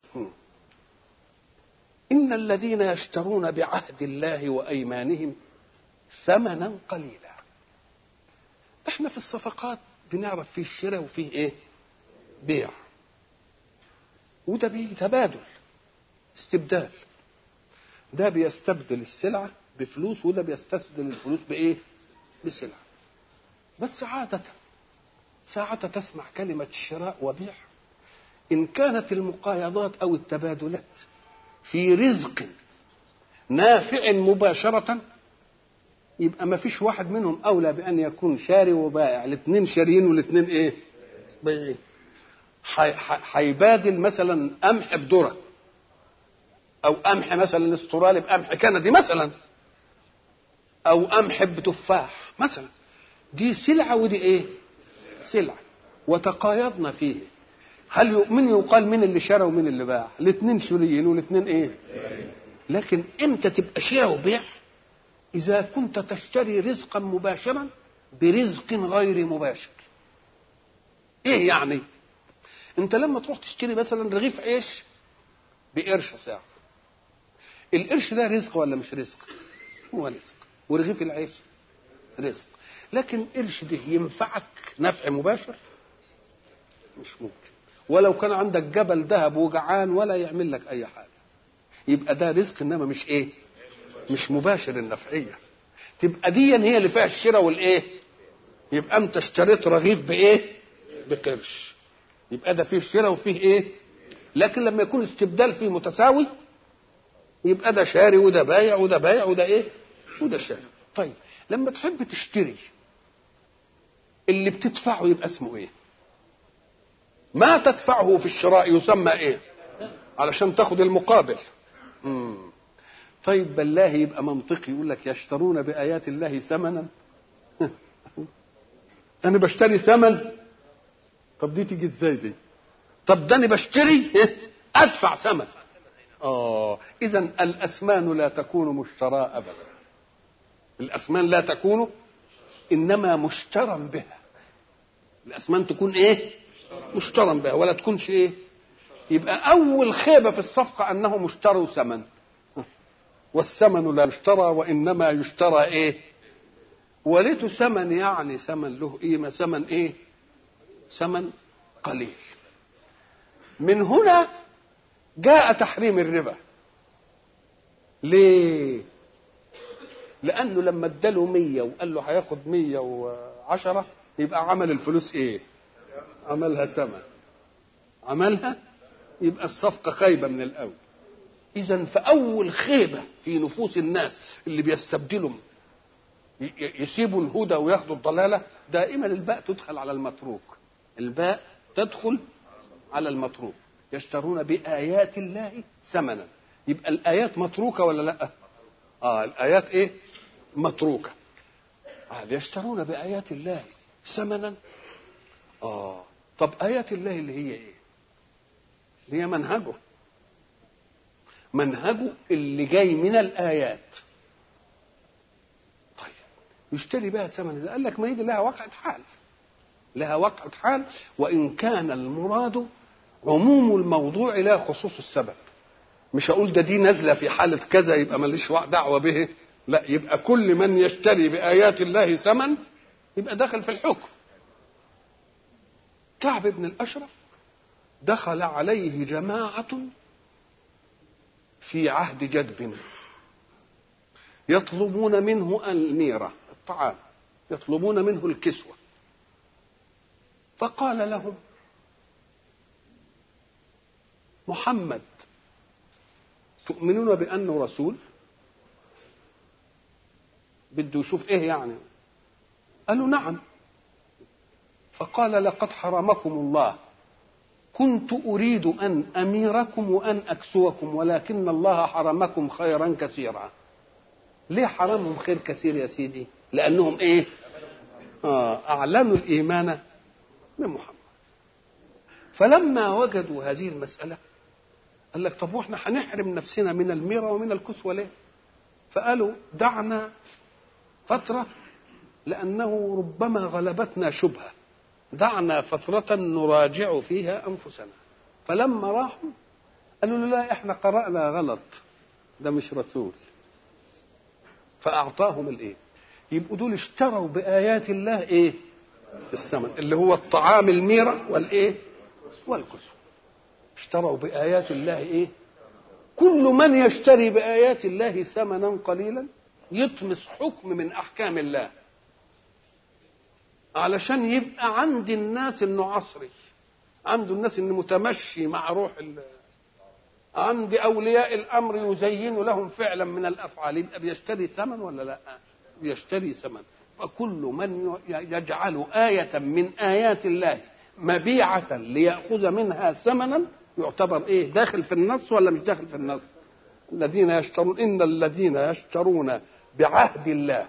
إن الذين يشترون بعهد الله وأيمانهم ثمنا قليلا احنا في الصفقات بنعرف فيه الشراء وفيه ايه بيع وده بيه تبادل استبدال ده بيستبدل السلعة بفلوس وده بيستبدل الفلوس بإيه؟ بسلعة بس عادة ساعة تسمع كلمة شراء وبيع إن كانت المقايضات أو التبادلات في رزق نافع مباشرة يبقى ما فيش واحد منهم أولى بأن يكون شاري وبائع الاثنين شاريين والاثنين إيه؟ بيعين هيبادل مثلا قمح بذره او قمح مثلا استرالي بقمح كندي مثلا او قمح بتفاح مثلا دي سلعه ودي ايه سلعه وتقايضنا فيه هل من يقال مين اللي شرى ومين اللي باع الاثنين شريين والاثنين ايه لكن امتى تبقى شراء وبيع اذا كنت تشتري رزقا مباشرا برزق غير مباشر ايه يعني انت لما تروح تشتري مثلا رغيف عيش بقرش ساعه القرش ده رزق ولا مش رزق هو رزق ورغيف العيش رزق لكن قرش ده ينفعك نفع مباشر مش ممكن ولو كان عندك جبل ذهب وجعان ولا يعمل لك اي حاجه يبقى ده رزق انما مش ايه مش مباشر النفعيه تبقى دي هي اللي فيها الشراء والايه يبقى انت اشتريت رغيف بايه بقرش يبقى ده فيه الشراء وفيه ايه لكن لما يكون استبدال فيه متساوي يبقى ده شاري وده بايع وده بايع وده ايه وده شاري طيب لما تحب تشتري اللي بتدفعه يبقى اسمه ايه ما تدفعه في الشراء يسمى ايه علشان تاخد المقابل مم. طيب بالله يبقى منطقي يقول لك يشترون بآيات الله ثمنا انا بشتري ثمن طب دي تيجي ازاي دي طب ده انا بشتري ادفع ثمن اه اذا الاسمان لا تكون مشترى ابدا الاسمان لا تكون انما مشترى بها الاسمان تكون ايه مشترى بها ولا تكونش ايه يبقى اول خيبه في الصفقه انهم اشتروا ثمن والثمن لا يشترى وانما يشترى ايه وليته ثمن يعني ثمن له قيمه ثمن ايه ثمن قليل من هنا جاء تحريم الربا ليه لانه لما اداله مية وقال له هياخد مية وعشرة يبقى عمل الفلوس ايه عملها ثمن عملها يبقى الصفقة خايبة من الأول إذا فأول خيبة في نفوس الناس اللي بيستبدلوا يسيبوا الهدى وياخدوا الضلالة دائما الباء تدخل على المتروك الباء تدخل على المتروك يشترون بآيات الله ثمنا يبقى الآيات متروكة ولا لا آه الآيات إيه متروكة آه يشترون بآيات الله ثمنا آه طب آيات الله اللي هي إيه اللي هي منهجه منهجه اللي جاي من الآيات طيب يشتري بها ثمن قال لك ما هي دي لها وقعة حال لها وقعة حال وإن كان المراد عموم الموضوع لا خصوص السبب مش هقول ده دي نازله في حاله كذا يبقى ماليش دعوه به لا يبقى كل من يشتري بايات الله ثمن يبقى دخل في الحكم كعب بن الاشرف دخل عليه جماعه في عهد جدب يطلبون منه الميره الطعام يطلبون منه الكسوه فقال لهم محمد تؤمنون بأنه رسول بده يشوف ايه يعني قالوا نعم فقال لقد حرمكم الله كنت أريد أن أميركم وأن أكسوكم ولكن الله حرمكم خيرا كثيرا ليه حرمهم خير كثير يا سيدي لأنهم إيه آه أعلنوا الإيمان بمحمد فلما وجدوا هذه المسألة قال لك طب واحنا هنحرم نفسنا من الميرة ومن الكسوة ليه؟ فقالوا دعنا فترة لأنه ربما غلبتنا شبهة دعنا فترة نراجع فيها أنفسنا فلما راحوا قالوا له لا احنا قرأنا غلط ده مش رسول فأعطاهم الايه يبقوا دول اشتروا بآيات الله ايه الثمن اللي هو الطعام الميرة والايه والكسوة اشتروا بآيات الله ايه كل من يشتري بآيات الله ثمنا قليلا يطمس حكم من أحكام الله علشان يبقى عند الناس انه عصري عنده الناس انه متمشي مع روح ال... عند اولياء الامر يزين لهم فعلا من الافعال يبقى بيشتري ثمن ولا لا بيشتري ثمن وكل من يجعل آية من آيات الله مبيعة ليأخذ منها ثمنا يعتبر ايه داخل في النص ولا مش داخل في النص الذين يشترون ان الذين يشترون بعهد الله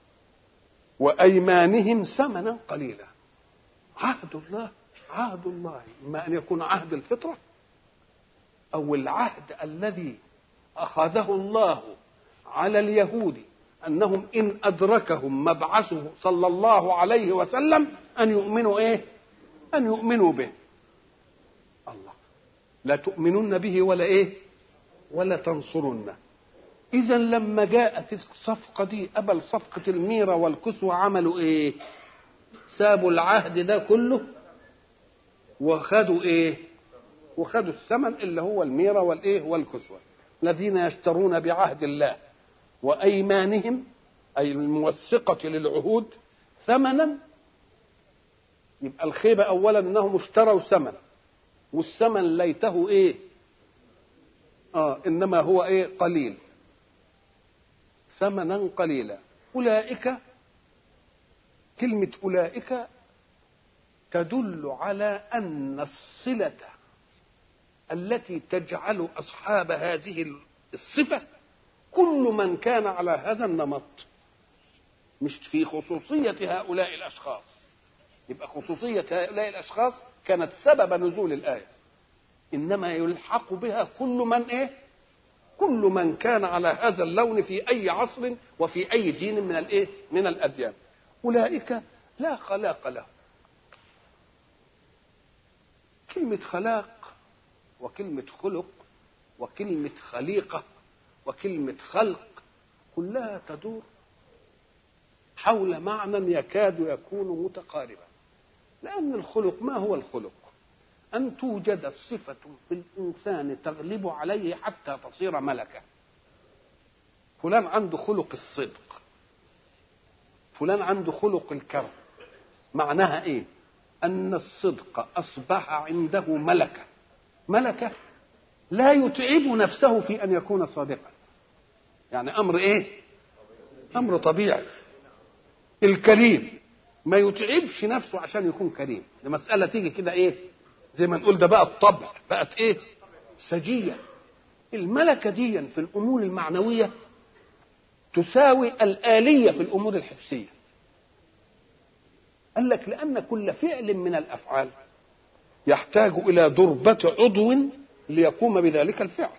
وايمانهم ثمنا قليلا عهد الله عهد الله اما ان يكون عهد الفطره او العهد الذي اخذه الله على اليهود انهم ان ادركهم مبعثه صلى الله عليه وسلم ان يؤمنوا ايه ان يؤمنوا به الله لا تؤمنون به ولا ايه ولا تنصرنه اذا لما جاءت الصفقه دي قبل صفقه الميره والكسوه عملوا ايه سابوا العهد ده كله وخدوا ايه وخدوا الثمن اللي هو الميره والايه والكسوه الذين يشترون بعهد الله وايمانهم اي الموثقه للعهود ثمنا يبقى الخيبه اولا انهم اشتروا ثمن والثمن ليته ايه اه انما هو ايه قليل ثمنا قليلا اولئك كلمه اولئك تدل على ان الصله التي تجعل اصحاب هذه الصفه كل من كان على هذا النمط مش في خصوصيه هؤلاء الاشخاص يبقى خصوصيه هؤلاء الاشخاص كانت سبب نزول الايه انما يلحق بها كل من ايه كل من كان على هذا اللون في اي عصر وفي اي دين من الايه من الاديان اولئك لا خلاق لهم كلمه خلاق وكلمه خلق وكلمه خليقه وكلمه خلق كلها تدور حول معنى يكاد يكون متقاربا لان الخلق ما هو الخلق أن توجد صفة في الإنسان تغلب عليه حتى تصير ملكة فلان عنده خلق الصدق فلان عنده خلق الكرم معناها إيه أن الصدق أصبح عنده ملكة ملكة لا يتعب نفسه في أن يكون صادقا يعني أمر إيه أمر طبيعي الكريم ما يتعبش نفسه عشان يكون كريم المسألة تيجي كده إيه زي ما نقول ده بقى الطبع بقت ايه سجية الملكة دي في الأمور المعنوية تساوي الآلية في الأمور الحسية قال لك لأن كل فعل من الأفعال يحتاج إلى ضربة عضو ليقوم بذلك الفعل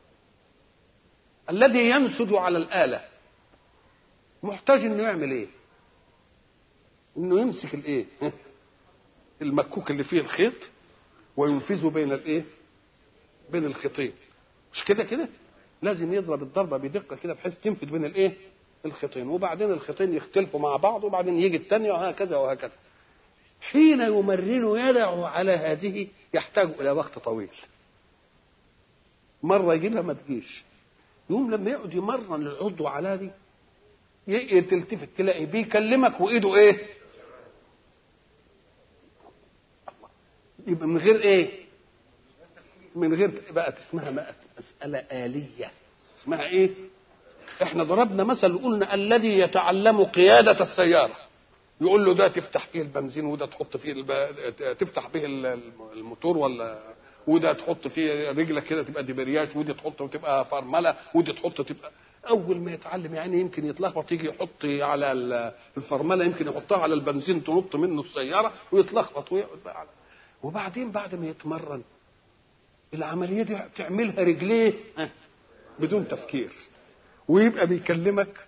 الذي ينسج على الآلة محتاج انه يعمل ايه انه يمسك الايه المكوك اللي فيه الخيط وينفذه بين الايه بين الخيطين مش كده كده لازم يضرب الضربه بدقه كده بحيث تنفذ بين الايه الخيطين وبعدين الخيطين يختلفوا مع بعض وبعدين يجي الثاني وهكذا وهكذا حين يمرن يده على هذه يحتاج الى وقت طويل مره يجي لها ما تجيش يقوم لما يقعد يمرن العضو على دي تلتفت تلاقي بيكلمك وايده ايه يبقى من غير ايه من غير بقت اسمها مسألة آلية اسمها ايه احنا ضربنا مثل وقلنا الذي يتعلم قيادة السيارة يقول له ده تفتح فيه البنزين وده تحط فيه الب... تفتح به الموتور ولا وده تحط فيه رجلك كده تبقى دبرياش ودي تحط وتبقى فرمله ودي تحط تبقى اول ما يتعلم يعني يمكن يتلخبط يجي يحط على الفرمله يمكن يحطها على البنزين تنط منه السياره ويتلخبط ويقعد بقى على وبعدين بعد ما يتمرن العمليه دي تعملها رجليه بدون تفكير ويبقى بيكلمك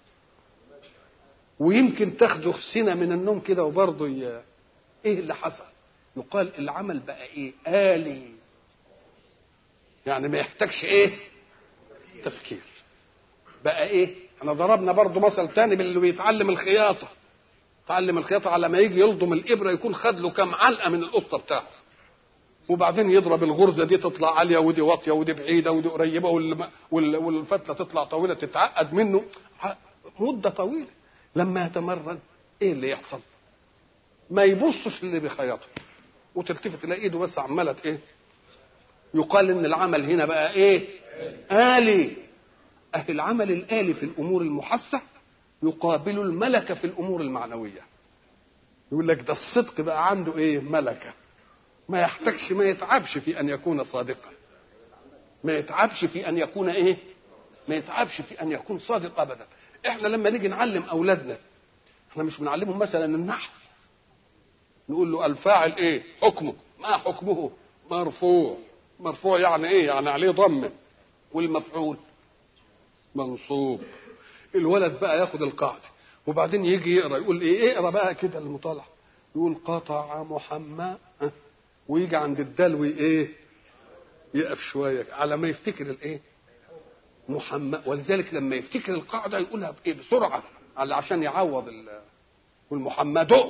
ويمكن تاخده سنه من النوم كده وبرضه ي... ايه اللي حصل يقال العمل بقى ايه آلي يعني ما يحتاجش ايه تفكير بقى ايه احنا ضربنا برضو مثل تاني باللي بيتعلم الخياطه يتعلم الخياطه على ما يجي يلضم الابره يكون خد له كام علقه من القطه بتاعه وبعدين يضرب الغرزه دي تطلع عاليه ودي واطيه ودي بعيده ودي قريبه وال- وال- والفتله تطلع طويله تتعقد منه ع- مده طويله لما يتمرن ايه اللي يحصل؟ ما يبصش اللي بيخيطه وتلتفت تلاقي ايده بس عماله ايه؟ يقال ان العمل هنا بقى ايه؟ آلي أهل العمل الآلي في الأمور المحسة يقابل الملكة في الأمور المعنوية يقول لك ده الصدق بقى عنده ايه؟ ملكة ما يحتاجش ما يتعبش في أن يكون صادقا ما يتعبش في أن يكون ايه؟ ما يتعبش في أن يكون صادق أبدا احنا لما نيجي نعلم أولادنا احنا مش بنعلمهم مثلا النحو نقول له الفاعل ايه حكمه ما حكمه مرفوع مرفوع يعني ايه يعني عليه ضمه والمفعول منصوب الولد بقى ياخد القاعده وبعدين يجي يقرا يقول ايه اقرا بقى كده المطالع يقول قطع محمد ها؟ ويجي عند الدلو ايه يقف شويه على ما يفتكر الايه محمد ولذلك لما يفتكر القاعده يقولها بايه بسرعه على عشان يعوض ال- والمحمد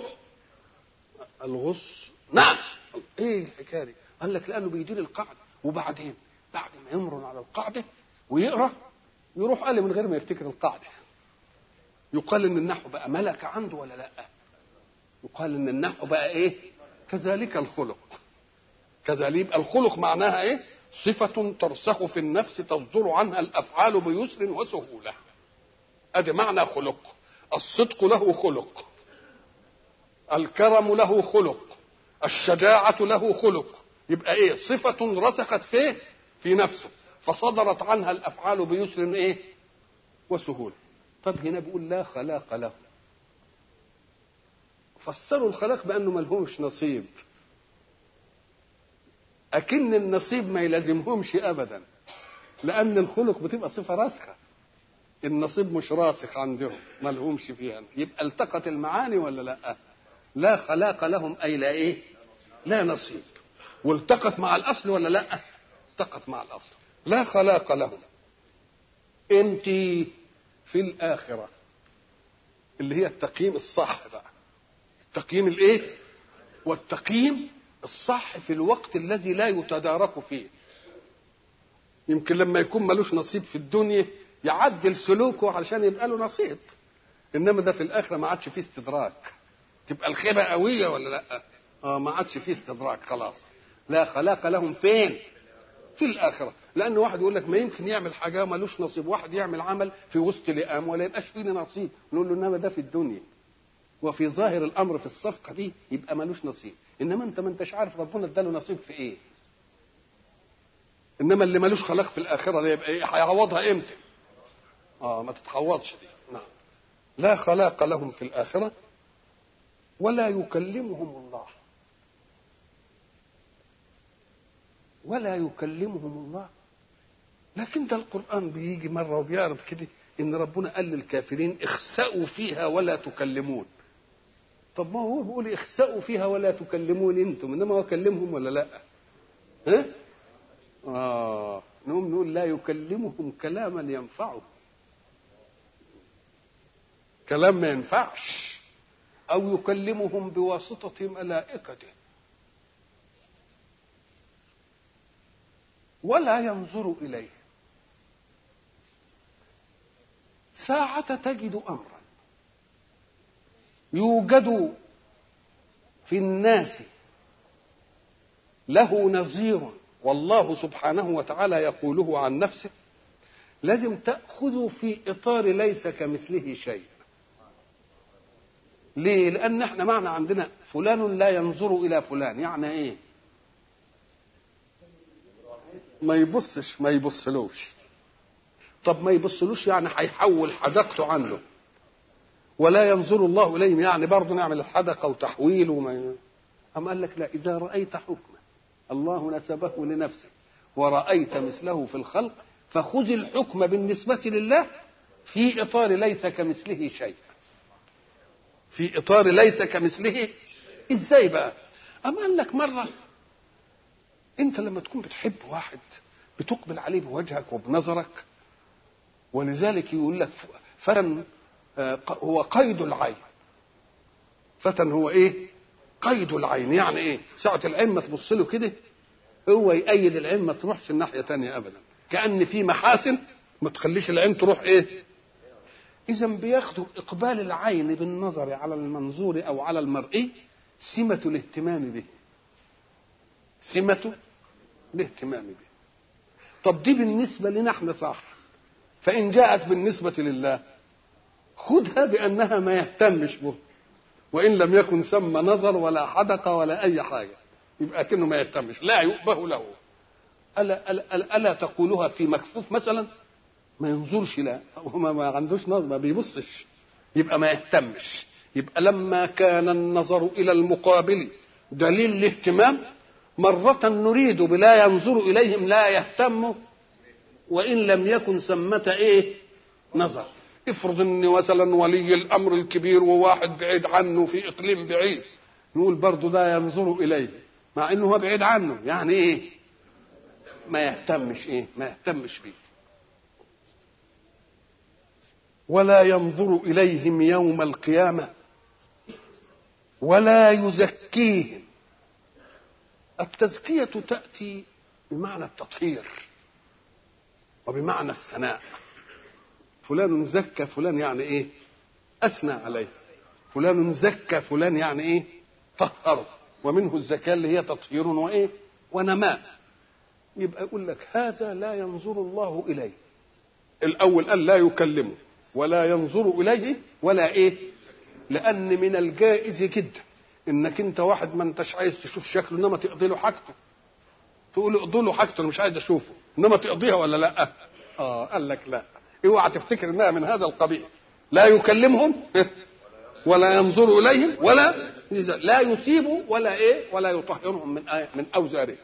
الغص نعم ايه الحكايه دي؟ قال لك لانه بيدير القاعده وبعدين بعد ما يمرن على القاعده ويقرا يروح قال من غير ما يفتكر القاعده يقال ان النحو بقى ملكه عنده ولا لا يقال ان النحو بقى ايه كذلك الخلق كذلك يبقى الخلق معناها ايه صفة ترسخ في النفس تصدر عنها الأفعال بيسر وسهولة أدي معنى خلق الصدق له خلق الكرم له خلق الشجاعة له خلق يبقى ايه صفة رسخت فيه في نفسه فصدرت عنها الأفعال بيسر ايه وسهولة طب هنا بيقول لا خلاق له فسروا الخلاق بأنه ملهوش نصيب أكن النصيب ما يلازمهمش أبدا لأن الخلق بتبقى صفة راسخة النصيب مش راسخ عندهم ما لهمش فيها يبقى التقت المعاني ولا لا لا خلاق لهم أي لا إيه لا نصيب والتقت مع الأصل ولا لا التقت مع الأصل لا خلاق لهم انت في الآخرة اللي هي التقييم الصح بقى التقييم الايه والتقييم الصح في الوقت الذي لا يتدارك فيه يمكن لما يكون ملوش نصيب في الدنيا يعدل سلوكه علشان يبقى له نصيب انما ده في الاخره ما عادش فيه استدراك تبقى الخيبه قويه ولا لا اه ما عادش فيه استدراك خلاص لا خلاق لهم فين في الاخره لان واحد يقول لك ما يمكن يعمل حاجه ملوش نصيب واحد يعمل عمل في وسط لئام ولا يبقاش فيه نصيب نقول له انما ده في الدنيا وفي ظاهر الامر في الصفقه دي يبقى ملوش نصيب انما انت ما انتش عارف ربنا اداله نصيب في ايه انما اللي ملوش خلاق في الاخره ده يبقى ايه هيعوضها امتى اه ما تتعوضش دي نعم لا خلاق لهم في الاخره ولا يكلمهم الله ولا يكلمهم الله لكن ده القرآن بيجي مرة وبيعرض كده إن ربنا قال للكافرين اخسأوا فيها ولا تكلمون طب ما هو بيقول اخسأوا فيها ولا تكلمون انتم انما هو كلمهم ولا لا ها اه نقوم نقول لا يكلمهم كلاما ينفعهم كلام ما ينفعش او يكلمهم بواسطه ملائكته ولا ينظر اليه ساعة تجد أمرا يوجد في الناس له نظير والله سبحانه وتعالى يقوله عن نفسه لازم تأخذ في إطار ليس كمثله شيء ليه؟ لأن احنا معنى عندنا فلان لا ينظر إلى فلان يعني إيه؟ ما يبصش ما يبصلوش طب ما يبصلوش يعني هيحول حدقته عنه ولا ينظر الله اليهم يعني برضه نعمل الحدقه وتحويل وما ي... أم قال لك لا إذا رأيت حكما الله نسبه لنفسه ورأيت مثله في الخلق فخذ الحكم بالنسبة لله في إطار ليس كمثله شيء في إطار ليس كمثله إزاي بقى أم قال لك مرة أنت لما تكون بتحب واحد بتقبل عليه بوجهك وبنظرك ولذلك يقول لك فتن آه، هو قيد العين فتن هو ايه قيد العين يعني ايه ساعة العين ما تبص له كده هو يأيد العين ما تروحش الناحية تانية أبدا كأن في محاسن ما تخليش العين تروح ايه إذا بياخدوا إقبال العين بالنظر على المنظور أو على المرئي سمة الاهتمام به سمة الاهتمام به طب دي بالنسبة لنا احنا صح فإن جاءت بالنسبة لله خذها بأنها ما يهتمش به وإن لم يكن ثم نظر ولا حدقة ولا أي حاجة يبقى كأنه ما يهتمش لا يؤبه له ألا, ألا, ألا تقولها في مكفوف مثلا ما ينظرش لا هو ما عندوش نظر ما بيبصش يبقى ما يهتمش يبقى لما كان النظر إلى المقابل دليل الاهتمام مرة نريد بلا ينظر إليهم لا يهتم وإن لم يكن ثمة إيه نظر افرض ان مثلا ولي الامر الكبير وواحد بعيد عنه في اقليم بعيد نقول برضه ده ينظر اليه مع انه هو بعيد عنه يعني ايه ما يهتمش ايه ما يهتمش بيه ولا ينظر اليهم يوم القيامه ولا يزكيهم التزكيه تاتي بمعنى التطهير وبمعنى الثناء فلان زكى فلان يعني ايه اثنى عليه فلان زكى فلان يعني ايه طهره ومنه الزكاه اللي هي تطهير وايه ونماء يبقى يقول لك هذا لا ينظر الله اليه الاول قال لا يكلمه ولا ينظر اليه ولا ايه لان من الجائز جدا انك انت واحد ما انتش عايز تشوف شكله انما تقضي له حاجته تقول له اقضي له حاجته انا مش عايز اشوفه انما تقضيها ولا لا اه قال لك لا اوعى تفتكر انها من هذا القبيل لا يكلمهم ولا ينظر اليهم ولا لا يصيب ولا ايه ولا يطهرهم من آية من اوزارهم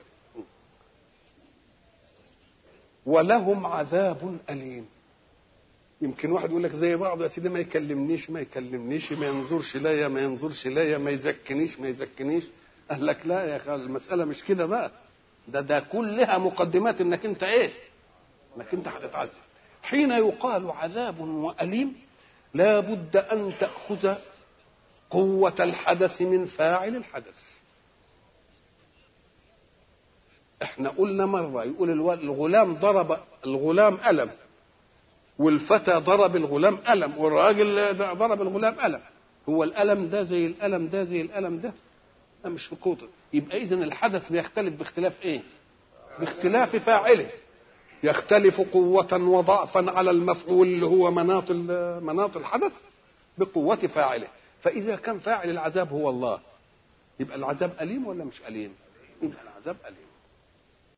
ولهم عذاب اليم يمكن واحد يقول لك زي بعض يا سيدي ما يكلمنيش ما يكلمنيش ما ينظرش ليا ما ينظرش ليا ما يزكنيش ما يزكنيش قال لك لا يا اخي المساله مش كده بقى ده ده كلها مقدمات انك انت ايه انك انت هتتعذب حين يقال عذاب واليم لا بد ان تاخذ قوه الحدث من فاعل الحدث احنا قلنا مره يقول الغلام ضرب الغلام الم والفتى ضرب الغلام الم والراجل ضرب الغلام الم هو الالم ده زي الالم ده زي الالم ده ده مش في قوته يبقى اذا الحدث بيختلف باختلاف ايه باختلاف فاعله يختلف قوة وضعفا على المفعول اللي هو مناط مناط الحدث بقوة فاعله فإذا كان فاعل العذاب هو الله يبقى العذاب أليم ولا مش أليم؟ يبقى العذاب أليم